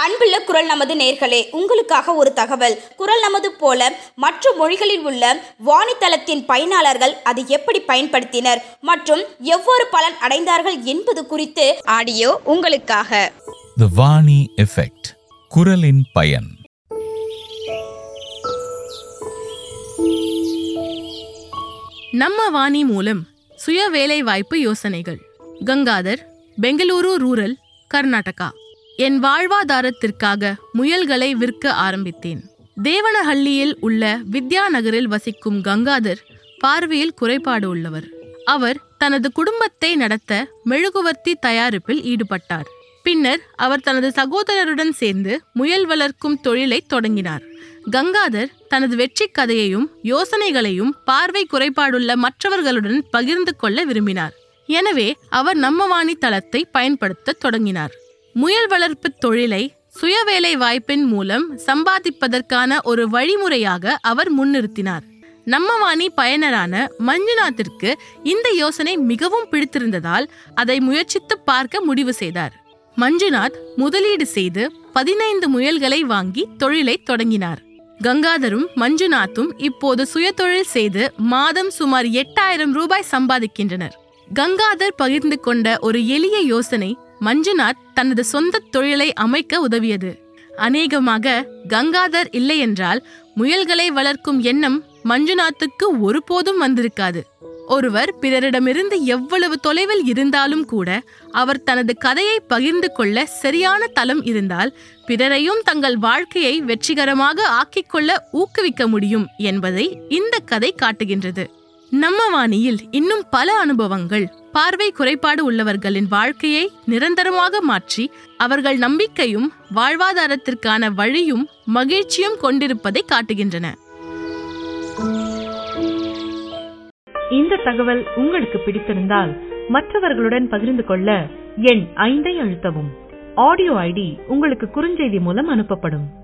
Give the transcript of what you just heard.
அன்புள்ள குரல் நமது நேர்களே உங்களுக்காக ஒரு தகவல் குரல் நமது போல மற்ற மொழிகளில் உள்ள வாணித்தளத்தின் பயனாளர்கள் அதை எப்படி பயன்படுத்தினர் மற்றும் எவ்வாறு பலன் அடைந்தார்கள் என்பது குறித்து ஆடியோ உங்களுக்காக த வாணி எஃபெக்ட் குரலின் பயன் நம்ம வாணி மூலம் சுய வேலைவாய்ப்பு யோசனைகள் கங்காதர் பெங்களூரு ரூரல் கர்நாடகா என் வாழ்வாதாரத்திற்காக முயல்களை விற்க ஆரம்பித்தேன் தேவனஹள்ளியில் உள்ள வித்யா நகரில் வசிக்கும் கங்காதர் பார்வையில் குறைபாடு உள்ளவர் அவர் தனது குடும்பத்தை நடத்த மெழுகுவர்த்தி தயாரிப்பில் ஈடுபட்டார் பின்னர் அவர் தனது சகோதரருடன் சேர்ந்து முயல் வளர்க்கும் தொழிலை தொடங்கினார் கங்காதர் தனது வெற்றி கதையையும் யோசனைகளையும் பார்வை குறைபாடுள்ள மற்றவர்களுடன் பகிர்ந்து கொள்ள விரும்பினார் எனவே அவர் நம்மவாணி தளத்தை பயன்படுத்த தொடங்கினார் முயல் வளர்ப்பு தொழிலை சுயவேலை வாய்ப்பின் மூலம் சம்பாதிப்பதற்கான ஒரு வழிமுறையாக அவர் முன்னிறுத்தினார் நம்மவாணி பயனரான மஞ்சுநாத்திற்கு இந்த யோசனை மிகவும் பிடித்திருந்ததால் அதை முயற்சித்து பார்க்க முடிவு செய்தார் மஞ்சுநாத் முதலீடு செய்து பதினைந்து முயல்களை வாங்கி தொழிலை தொடங்கினார் கங்காதரும் மஞ்சுநாத்தும் இப்போது சுயதொழில் செய்து மாதம் சுமார் எட்டாயிரம் ரூபாய் சம்பாதிக்கின்றனர் கங்காதர் பகிர்ந்து கொண்ட ஒரு எளிய யோசனை மஞ்சுநாத் தனது சொந்த தொழிலை அமைக்க உதவியது அநேகமாக கங்காதர் இல்லையென்றால் முயல்களை வளர்க்கும் எண்ணம் மஞ்சுநாத்துக்கு ஒருபோதும் வந்திருக்காது ஒருவர் பிறரிடமிருந்து எவ்வளவு தொலைவில் இருந்தாலும் கூட அவர் தனது கதையை பகிர்ந்து கொள்ள சரியான தளம் இருந்தால் பிறரையும் தங்கள் வாழ்க்கையை வெற்றிகரமாக ஆக்கிக்கொள்ள ஊக்குவிக்க முடியும் என்பதை இந்த கதை காட்டுகின்றது நம்ம வாணியில் இன்னும் பல அனுபவங்கள் பார்வை குறைபாடு உள்ளவர்களின் வாழ்க்கையை நிரந்தரமாக மாற்றி அவர்கள் நம்பிக்கையும் வாழ்வாதாரத்திற்கான வழியும் மகிழ்ச்சியும் கொண்டிருப்பதை காட்டுகின்றன இந்த தகவல் உங்களுக்கு பிடித்திருந்தால் மற்றவர்களுடன் பகிர்ந்து கொள்ள எண் ஐந்தை அழுத்தவும் ஆடியோ ஐடி உங்களுக்கு குறுஞ்செய்தி மூலம் அனுப்பப்படும்